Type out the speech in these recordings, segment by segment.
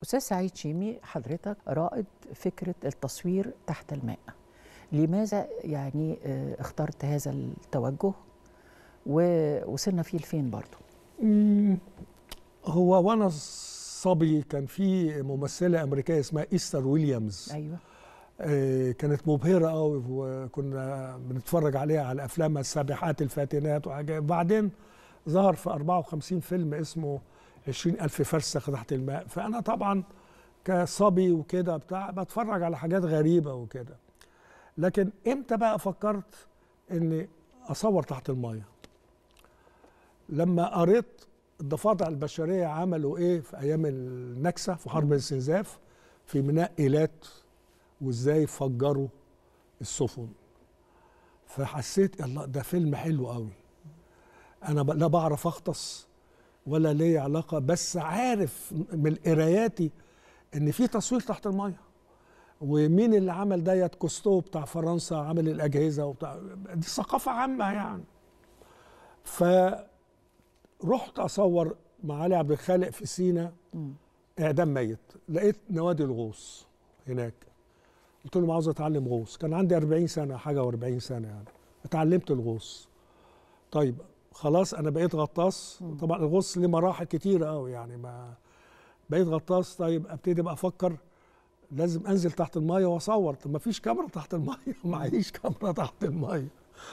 أستاذ سعيد شيمي حضرتك رائد فكرة التصوير تحت الماء لماذا يعني آه، اخترت هذا التوجه ووصلنا فيه لفين برضو مم، هو وانا صبي كان في ممثله امريكيه اسمها ايستر ويليامز أيوة آه، كانت مبهره قوي وكنا بنتفرج عليها على افلامها السابحات الفاتنات وحاجات بعدين ظهر في 54 فيلم اسمه 20 ألف فرسخ تحت الماء فأنا طبعا كصبي وكده بتاع بتفرج على حاجات غريبة وكده لكن امتى بقى فكرت اني اصور تحت المية لما قريت الضفادع البشرية عملوا ايه في ايام النكسة في حرب الاستنزاف في ميناء ايلات وازاي فجروا السفن فحسيت الله ده فيلم حلو قوي انا ب- لا بعرف اغطس ولا ليا علاقه بس عارف من قراياتي ان في تصوير تحت الميه ومين اللي عمل ديت كوستو بتاع فرنسا عمل الاجهزه وبتاع دي ثقافه عامه يعني فرحت اصور مع علي عبد الخالق في سينا مم. اعدام ميت لقيت نوادي الغوص هناك قلت لهم عاوز اتعلم غوص كان عندي 40 سنه حاجه و40 سنه يعني اتعلمت الغوص طيب خلاص انا بقيت غطاس مم. طبعا الغوص ليه مراحل كتيره قوي يعني ما بقيت غطاس طيب ابتدي بقى افكر لازم انزل تحت المايه واصور طب ما فيش كاميرا تحت المايه معيش كاميرا تحت المايه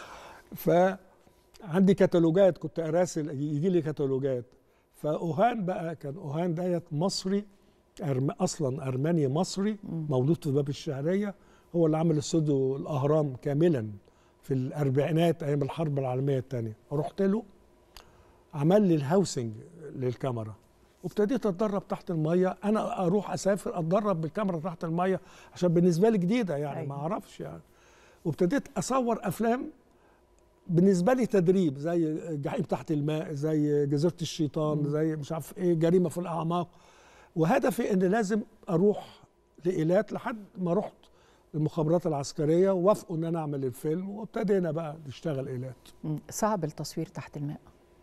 فعندي كتالوجات كنت اراسل يجي لي كتالوجات فاوهان بقى كان اوهان ديت مصري أرم... اصلا ارمني مصري مم. مولود في باب الشعريه هو اللي عمل استوديو الاهرام كاملا في الاربعينات ايام الحرب العالميه الثانيه رحت له عمل لي الهاوسنج للكاميرا وابتديت اتدرب تحت الميه انا اروح اسافر اتدرب بالكاميرا تحت الميه عشان بالنسبه لي جديده يعني أيوة. ما اعرفش يعني وابتديت اصور افلام بالنسبه لي تدريب زي جحيم تحت الماء زي جزيره الشيطان مم. زي مش عارف ايه جريمه في الاعماق وهدفي ان لازم اروح لايلات لحد ما رحت المخابرات العسكريه ووافقوا ان انا اعمل الفيلم وابتدينا بقى نشتغل ايلات مم. صعب التصوير تحت الماء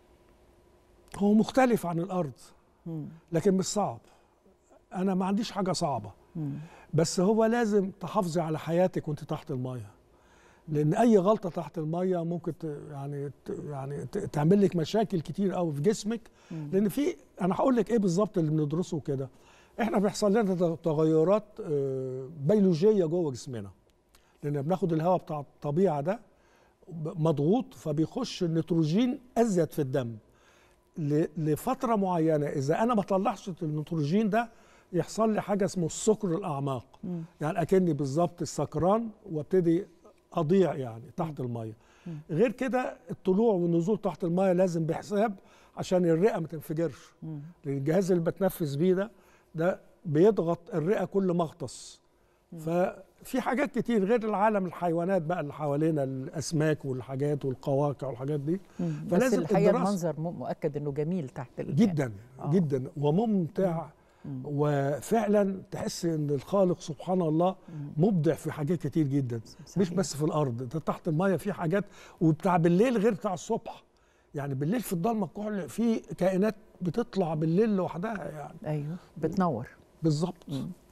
هو مختلف عن الارض مم. لكن مش صعب انا ما عنديش حاجه صعبه مم. بس هو لازم تحافظي على حياتك وانت تحت الميه لان اي غلطه تحت الميه ممكن ت يعني ت يعني ت تعمل لك مشاكل كتير قوي في جسمك مم. لان في انا هقول لك ايه بالظبط اللي بندرسه كده احنا بيحصل لنا ت- تغيرات آه، بيولوجيه جوه جسمنا لان بناخد الهواء بتاع الطبيعه ده ب- مضغوط فبيخش النيتروجين ازيد في الدم ل- لفتره معينه اذا انا ما طلعش النيتروجين ده يحصل لي حاجه اسمه السكر الاعماق مم. يعني اكني بالظبط السكران وابتدي اضيع يعني تحت الميه مم. غير كده الطلوع والنزول تحت الميه لازم بحساب عشان الرئه ما تنفجرش مم. لان الجهاز اللي بتنفس بيه ده ده بيضغط الرئه كل ما اغطس ففي حاجات كتير غير العالم الحيوانات بقى اللي حوالينا الاسماك والحاجات والقواقع والحاجات دي مم. بس فلازم الحقيقه الدراسة- المنظر م- مؤكد انه جميل تحت الماء جدا آه. جدا وممتع مم. وفعلا تحس ان الخالق سبحان الله مم. مبدع في حاجات كتير جدا مش صحيح. بس في الارض ده تحت الميه في حاجات وبتاع بالليل غير بتاع الصبح يعني بالليل في الضلمه كحل في كائنات بتطلع بالليل لوحدها يعني ايوه بتنور بالظبط مم.